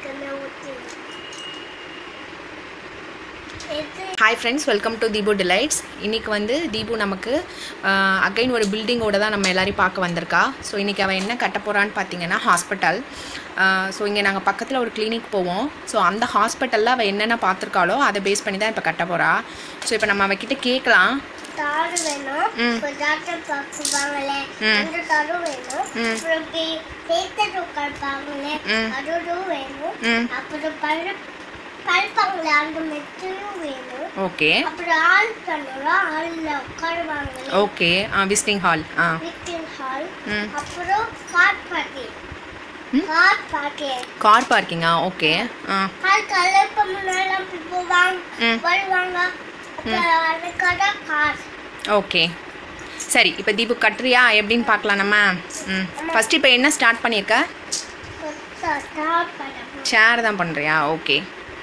இருக்குன்னு ஊற்றி இது hi friends welcome to Deepu delights இன்றைக்கி வந்து தீபு நமக்கு அகைன் ஒரு பில்டிங்கோட தான் நம்ம எல்லாரையும் பார்க்க வந்திருக்கா ஸோ இன்றைக்கி அவள் என்ன கட்ட போகிறான்னு பார்த்தீங்கன்னா ஹாஸ்பிட்டல் ஸோ இங்கே நாங்கள் பக்கத்தில் ஒரு கிளினிக் போவோம் ஸோ அந்த ஹாஸ்பிட்டலில் அவள் என்னென்ன பார்த்துருக்காளோ அதை பேஸ் பண்ணி தான் இப்போ கட்ட போகிறா ஸோ இப்போ நம்ம அவகிட்ட கேட்கலாம் தாடு வேணும் ம். ஒரு டாக்டர் பார்க்குவாங்களே ம். அந்த தாடும் வேணும் ம். அப்புறம் பேத்தர் உட்காருப்பாங்களே ம். அதுவும் வேணும் ம் அப்புறம் பழு பழுப்பாங்களே அந்த மெத்தலும் வேணும் ஓகே அப்புறம் ஆள் பண்ணுறோம் ஆளில் உட்காருவாங்களே ஓகே ஆ விசிட்டிங் ஹால் ஆ மீட்டிங் ஹால் ம் அப்புறம் கார் பார்ட்டி ம்? கார் பார்ட்டி கார் பார்க்கிங்கா ஓகே ஆ கார் கலர் பண்ணலாம் போவாங்க ம். வருவாங்க அப்புறம் அதுக்காக கார் ஓகே சரி இப்போ தீபு கட்டுறியா எப்படின்னு பார்க்கலாம் நம்ம ம் ஃபஸ்ட்டு இப்போ என்ன ஸ்டார்ட் பண்ணியிருக்க ஸ்டார்ட் பண்ண சேர் தான் பண்ணுறியா ஓகே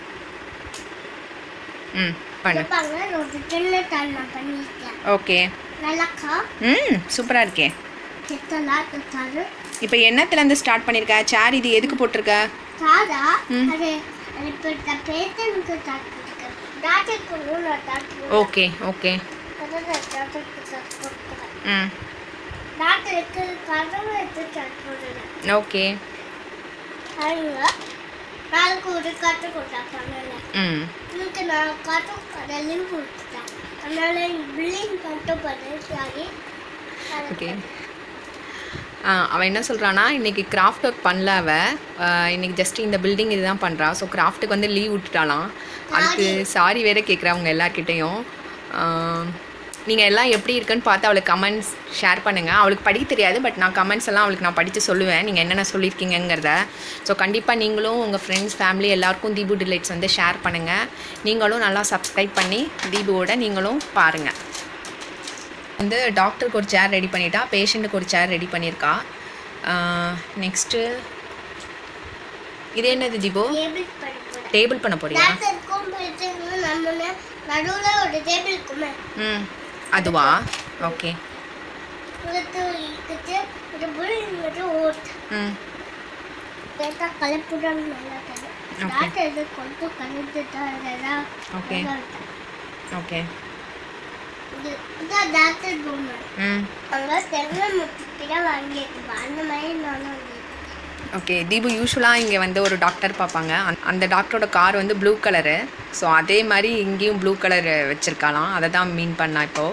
ம் பண்ணு இருப்பாங்க ஒரு சின்ன தாள் நான் பண்ணியிருக்கேன் ஓகே நல்லாக்கா ம் சூப்பராக இருக்கே செத்தலாம் தாரு இப்போ என்னத்துலேருந்து ஸ்டார்ட் பண்ணியிருக்க சேர் இது எதுக்கு போட்டிருக்க தாரா ம். அது அது இப்போ நான் பேசுறதுக்கு ஸ்டார்ட் பண்ணிருக்கேன் டாக்டருக்கு நூறு டாக்டர் ஓகே ஓகே அதான் டாக்டருக்கு ஸ்டார்ட் பண்ணுறேன் ம் டாக்டருக்கு கதவு எடுத்து ஸ்டார்ட் பண்ணுறேன் ஓகே அவங்க நாளைக்கு ஒரு கட்டு கொடுத்தாங்க ம் இன்னைக்கு நான் கட்டு கடலையும் கொடுத்துட்டேன் அதனால பில்லிங் மட்டும் பண்ணி சரி ஓகே ஆ அவன் என்ன சொல்கிறான்னா இன்றைக்கி கிராஃப்ட் ஒர்க் பண்ணல அவள் இன்றைக்கி ஜஸ்ட் இந்த பில்டிங் இதுதான் பண்ணுறா ஸோ கிராஃப்ட்டுக்கு வந்து லீவ் விட்டுட்டாலாம் அதுக்கு சாரி வேற கேட்குறவங்க எல்லார்கிட்டேயும் நீங்கள் எல்லாம் எப்படி இருக்குன்னு பார்த்து அவளுக்கு கமெண்ட்ஸ் ஷேர் பண்ணுங்கள் அவளுக்கு படிக்க தெரியாது பட் நான் கமெண்ட்ஸ் எல்லாம் அவளுக்கு நான் படித்து சொல்லுவேன் நீங்கள் என்னென்ன சொல்லியிருக்கீங்கங்கிறத ஸோ கண்டிப்பாக நீங்களும் உங்கள் ஃப்ரெண்ட்ஸ் ஃபேமிலி எல்லாருக்கும் தீபு டிலைட்ஸ் வந்து ஷேர் பண்ணுங்கள் நீங்களும் நல்லா சப்ஸ்கிரைப் பண்ணி தீபுவோட நீங்களும் பாருங்கள் வந்து டாக்டருக்கு ஒரு சேர் ரெடி பண்ணிட்டா பேஷண்ட்டுக்கு ஒரு சேர் ரெடி பண்ணியிருக்கா நெக்ஸ்ட்டு இது என்னது தீபு டேபிள் படிப்போம் டேபிள் பண்ண போறியா டாக்டருக்கும் பேசுறதுக்கும் நம்ம நடுவில் ஒரு டேபிள் இருக்குமே ம் அதுவா ஓகே கொடுத்து இருக்குது ஒரு பில்டிங் வந்து ஓட்டு ம் பேசா கலப்புடன் நல்லா தரும் Okay. டாக்டர் இது கொஞ்சம் கலந்து தான் Okay. ஓகே இது இதான் டாக்டர் ரூம் ம் அங்கே செல்வ முத்திர வாங்கிட்டு அந்த மாதிரி நானும் வாங்கிட்டேன் ஓகே தீபு யூஸ்வலாக இங்கே வந்து ஒரு டாக்டர் பார்ப்பாங்க அந்த- அந்த டாக்டரோட கார் வந்து ப்ளூ கலரு ஸோ அதே மாதிரி இங்கேயும் ப்ளூ கலர் வச்சுருக்கலாம் அதை தான் மீன் பண்ணா இப்போது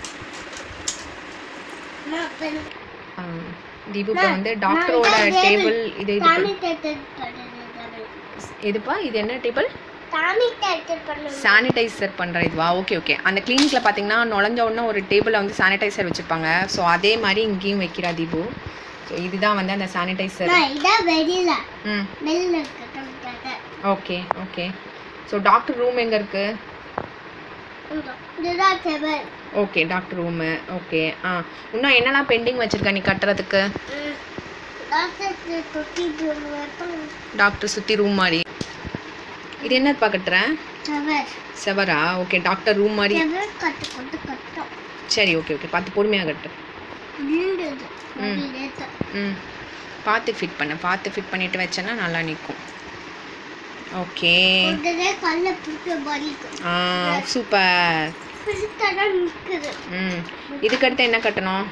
நான் அப்ப தீபு இப்போ வந்து டாக்டரோட டேபிள் இது இது தாமி தேட்டர் பண்ணுறது எதுப்பா இது என்ன டேபிள் தாமி தேட்டர் பண்ணுறது சானிடைசர் பண்ணுற இதுவா ஓகே ஓகே அந்த கிளினிக்கில் பார்த்தீங்கன்னா நுழைஞ்ச உடனே ஒரு டேபிளில் வந்து சானிடைசர் வச்சுருப்பாங்க ஸோ அதே மாதிரி இங்கேயும் வைக்கிறா தீபு ஸோ இதுதான் வந்து அந்த சானிடைசர் நான் இதான் வெளியில ம் வெளியில இருக்கட்டும் okay okay so doctor room எங்கே இருக்குது இதுதான் table okay doctor room okay ஆ இன்னும் என்னெல்லாம் பெண்டிங் வச்சுருக்க நீ கட்டுறதுக்கு டாக்டர் தொட்டி வைப்பாங்க டாக்டர் சுற்றி ரூம் மாதிரி இது என்னப்பா கட்டுறேன் டேபிள் செவரா ஓகே டாக்டர் ரூம் மாதிரி டேபிள் கட்டு கொண்டு கட்டும் சரி ஓகே ஓகே பார்த்து பொறுமையாக கட்டு வீடுது ஒரு நேத்து ம் பார்த்து ஃபிட் பண்ண பார்த்து ஃபிட் பண்ணிட்டு வச்சேன்னா நல்லா நிற்கும் ஓகே உடனே கல்ல பிடிக்க வலிக்கும் ஆ சூப்பர் பிடிச்சாதான் நிற்குது ம் இதுக்கடுத்து என்ன கட்டணும்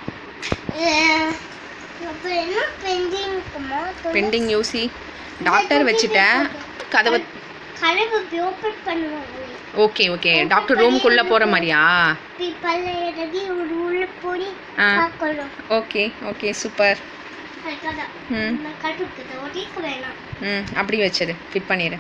அப்போ என்ன பெண்டிங் இருக்குமா பெண்டிங் யூசி டாக்டர் வச்சுட்டேன் கதவை கதவு ஓப்பன் பண்ணுவாங்க ஓகே ஓகே டாக்டர் ரூமுக்குள்ளே போகிற மாதிரியா பல்ல இறங்கி ஒரு உள்ள போய் ஆ. பார்க்கணும் ஓகே ஓகே சூப்பர் அதுக்காக ம் நான் கட்டுக்குது ஒடிக்க வேணாம் ம் அப்படி வச்சிரு ஃபிட் பண்ணிடு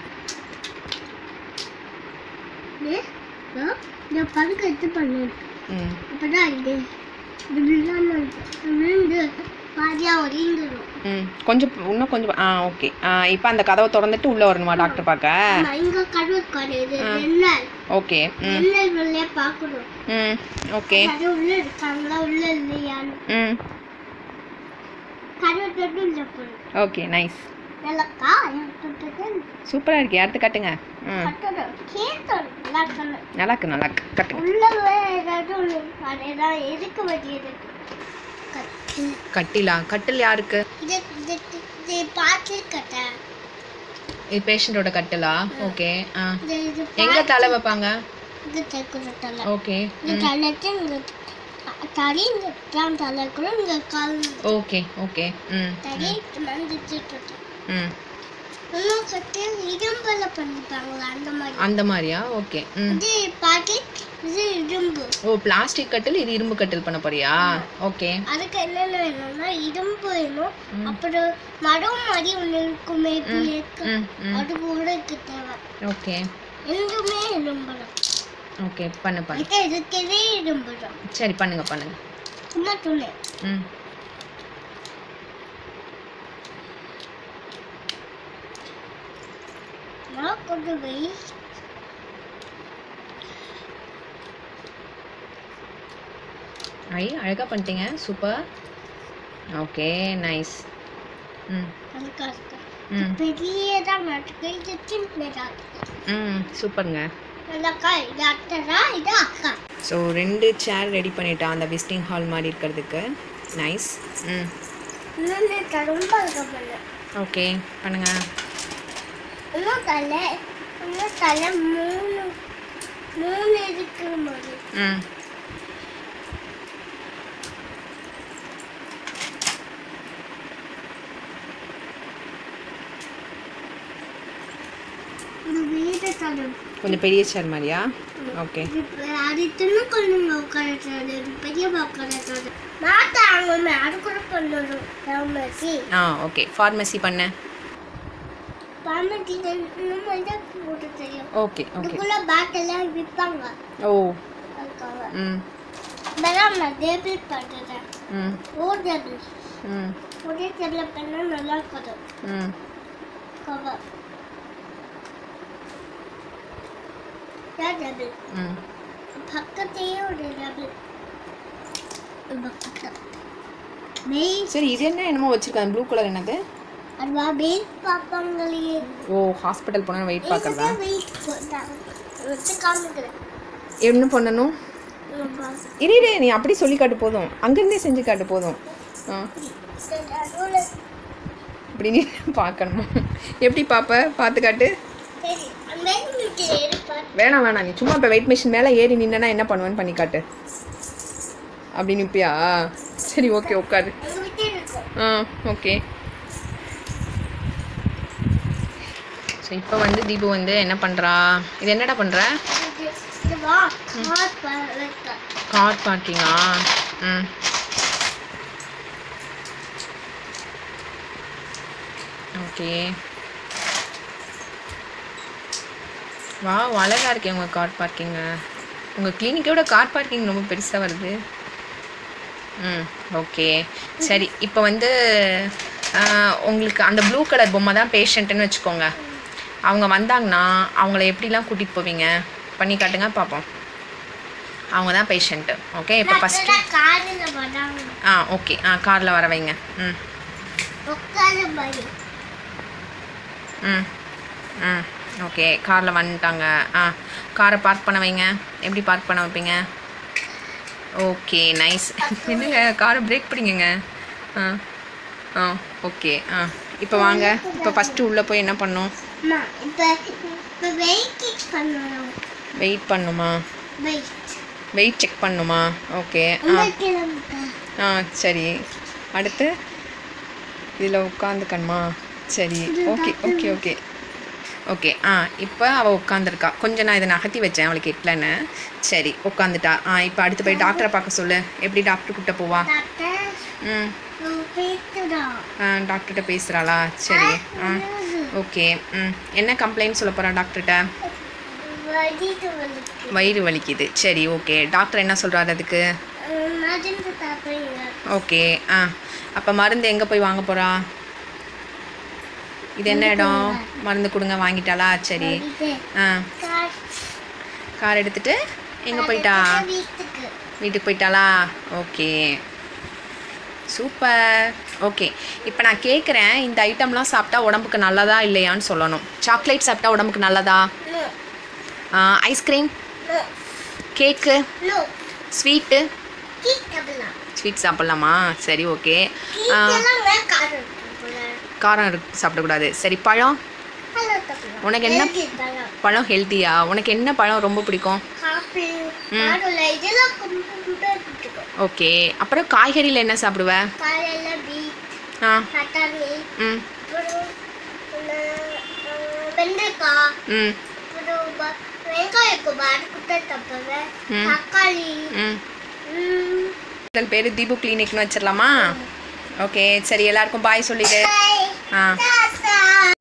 இந்த படுக்க எடுத்து பண்ணு ம் அப்பதான் இது இது விழாம விழுந்து பாதியா ஒடிந்துடும் ம் கொஞ்சம் இன்னும் கொஞ்சம் ஆ ஓகே ஆ இப்போ அந்த கதவை திறந்துட்டு உள்ளே வரணுமா டாக்டர் பார்க்க ஆமா, இங்க கதவு கிடையாது எண்ணெய் ஓకే ம் எண்ணெய் உள்ளே பார்க்கணும் ம் ஓకే அது உள்ள இருக்காங்களா உள்ள இல்லையான்னு ம் கதவு தொட்டு உள்ள போகணும் ஓகே நைஸ் நல்லக்கா தொட்டது சூப்பராக இருக்கு அடுத்து கட்டுங்க ம் கட்டணும் கேட்கணும் நல்லா இருக்கணும் நல்லா இருக்கு நல்லா இருக்கு கட்டுங்க உள்ள ஏதாவது ஒன்று அதேதான் எதுக்கு வேண்டியது கட்டு கட்டிலா கட்டில் யாருக்கு இது இது இது பாட்டில் கட்ட இது பேஷண்ட்டோட கட்டலா ஓகே ஆ இது இது எங்கே தலை வைப்பாங்க இது தைக்கிற தலை ஓகே இந்த தலைக்கு இங்க தடி இந்த தான் தலை கூட இங்க கால் ஓகே ஓகே ம் தடி மந்திச்சிட்டு ம் இன்னும் கட்டி இரும்புல பண்ணிப்பாங்களா அந்த மாதிரி அந்த மாதிரியா ஓகே ம் இது பாக்கெட் இது இரும்பு ஓ பிளாஸ்டிக் கட்டில் இது இரும்பு கட்டில் பண்ண போறியா ஓகே அதுக்கு என்னென்ன வேணும்னா இரும்பு வேணும் அப்புறம் மரம் மாதிரி ஒன்று இருக்குமே இப்படி இருக்கு ம் ம் அது கூட இருக்கு தேவை ஓகே ரெண்டுமே இரும்பு தான் ஓகே பண்ணு பண்ணு அதுக்கு இருக்கிறதே இரும்பு தான் சரி பண்ணுங்க பண்ணுங்க சும்மா துணி ம் நான் கொண்டு போய் ஐ அழகாக பண்ணிட்டீங்க சூப்பர் ஓகே நைஸ் ம் அதுக்காக இருக்கு. ம் பெரியதா நாட்டுக்கு இது சின்னதா இருக்கு. ம் சூப்பருங்க அந்த அக்கா இது அக்கா இது அக்கா ஸோ ரெண்டு சேர் ரெடி பண்ணிட்டா அந்த விசிட்டிங் ஹால் மாதிரி இருக்கிறதுக்கு நைஸ் ம் இன்னொன்று ரொம்ப இருக்க பண்ணு ஓகே பண்ணுங்க இன்னும் தலை இன்னும் தலை மூணு மூணு இருக்கிற மாதிரி ம் இந்த வீடு தலை கொஞ்சம் பெரிய சேர் மாதிரியா ஓகே இது அது தின்னு கொள்ளுங்க உட்காரது பெரிய உட்காரது மாத்தாங்க அது கூட பண்ணணும் ஃபார்மசி ஆ ஓகே ஃபார்மசி பண்ண ஃபார்மசி இன்னும் தான் போட்டு தெரியும் ஓகே ஓகே இதுக்குள்ள பேட்டெல்லாம் விற்பாங்க ஓ அதுக்காக ம் இப்போதான் நான் டேபிள் பண்ணுறேன் ம் ஓ டேபிள் ம் ஒரே டேபிள் பண்ணால் நல்லா இருக்காது ம் கவர் டேபிள் ம் பக்கத்தையே ஒரு டேபிள் பக்கத்தில் மெயின் சரி இது என்ன என்னமோ வச்சிருக்காங்க ப்ளூ கலர் என்னது அதுவா வெயிட் பார்ப்பாங்களே ஓ ஹாஸ்பிட்டல் போனால் வெயிட் பார்க்குறதா வெயிட் போட்டாங்க வச்சு காமிக்கிறேன் என்ன பண்ணணும் இங்க பாரு. இரு இரு நீ அப்படி சொல்லி காட்டு போதும் அங்கேருந்தே செஞ்சு காட்டு போதும் ஆ சரி, நடுவுல இப்படி நீ பார்க்கணுமா எப்படி பார்ப்ப பார்த்து காட்டு சரி அந்த வெயிட் ஏறி பாரு வேணாம் வேணாம் நீ சும்மா இப்போ வெயிட் மிஷின் மேலே ஏறி நின்னா என்ன பண்ணுவேன்னு பண்ணி காட்டு அப்படி நிற்பியா சரி ஓகே உட்காரு அங்க விட்டு இருக்கும் ஆ ஓகே ஸோ இப்போ வந்து தீபு வந்து என்ன பண்ணுறா இது என்னடா பண்ணுற இது இது வா கார் வைக்க கார் பார்க்கிங்கா ம் ஓகே வா அழகா இருக்கே உங்கள் கார் பார்க்கிங்கு உங்கள் கிளினிக்கோட கார் பார்க்கிங் ரொம்ப பெருசாக வருது ம் ஓகே சரி இப்போ வந்து ஆஹ், உங்களுக்கு அந்த ப்ளூ கலர் பொம்மை தான் பேஷண்ட்டுன்னு வச்சுக்கோங்க அவங்க வந்தாங்கன்னா அவங்கள எப்படிலாம் கூட்டிகிட்டு போவீங்க பண்ணி காட்டுங்க பார்ப்போம் அவங்க தான் பேஷண்ட்டு ஓகே இப்போ ஃபஸ்ட்டு காரில் வராங்க ஆ ஓகே ஆ காரில் வர வைங்க ம் உட்கார படி ம் ம் ஓகே காரில் வந்துட்டாங்க ஆ காரை பார்க் பண்ண வைங்க எப்படி பார்க் பண்ண வைப்பீங்க ஓகே நைஸ் என்னங்க காரை பிரேக் பிடிங்கங்க ஆ ஆ ஓகே ஆ இப்போ வாங்க இப்போ ஃபஸ்ட்டு உள்ளே போய் என்ன பண்ணணும் அம்மா இப்போ இப்போ வெயிட் பண்ணணும் வெயிட் பண்ணுமா வெயிட் வெயிட் செக் பண்ணுமா ஓகே ஆ உங்களுக்கு கிலோமீட்டர் ஆ சரி அடுத்து இதில் உட்காந்துக்கணுமா சரி ஓகே ஓகே ஓகே ஓகே ஆ இப்போ அவள் உட்காந்துருக்கா கொஞ்சம் நான் இதை நகர்த்தி வச்சேன் அவளுக்கு எட்டலன்னு சரி உட்காந்துட்டா ஆ இப்போ அடுத்து போய் டாக்டரை பார்க்க சொல்லு எப்படி டாக்டர் கிட்ட போவா டாக்டர் ம் பேசுடா ஆ டாக்டர்கிட்ட பேசுகிறாளா சரி ஆ ஓகே ம் என்ன கம்ப்ளைண்ட் சொல்ல போகிறா டாக்டர்கிட்ட வடிட்டு வந்து வயிறு வலிக்குது சரி ஓகே டாக்டர் என்ன சொல்கிறாரு அதுக்கு மருந்து சாப்பிடுங்க ஓகே ஆ அப்போ மருந்து எங்கே போய் வாங்க போகிறா இது என்ன இடம் மருந்து கொடுங்க வாங்கிட்டாளா சரி இது ஆ கார் கார் எடுத்துட்டு எங்கே போயிட்டா வீட்டுக்கு வீட்டுக்கு போயிட்டாளா ஓகே சூப்பர் ஓகே இப்போ நான் கேட்குறேன் இந்த ஐட்டம்லாம் சாப்பிட்டா உடம்புக்கு நல்லதா இல்லையான்னு சொல்லணும் சாக்லேட் சாப்பிட்டா உடம்புக்கு நல்லதா no ice cream no cake no sweet cake சாப்பிடலாம் ஸ்வீட் சாப்பிட்லாமா சரி ஓகே கீக்கெல்லாம் கார் இருக்கும் போல காரம் இருக்கு சாப்பிடக்கூடாது சரி பழம் அதில் சாப்பிடலாம் உனக்கு என்ன Healthy பழம் பழம் ஹெல்த்தியா உனக்கு என்ன பழம் ரொம்ப பிடிக்கும் ஆப்பிள் மாதுளை இதெல்லாம் ரொம்ப பிடிக்கும் ஓகே அப்புறம் காய்கறியில் என்ன சாப்பிடுவ காலையில பீட் ஆ பட்டாணி ம் அப்புறம் அஹ், அஹ், வெண்டைக்காய் ம் அப்புறம் ப- வெங்காயம் குமார் குட்டை தப்புவேன் ம். தக்காளி ம் ம். முதல் பேர் தீபு கிளினிக்னு வச்சிடலாமா ஓகே சரி எல்லாருக்கும் பாய் சொல்லிடு Bye. ஆ Ta-ta.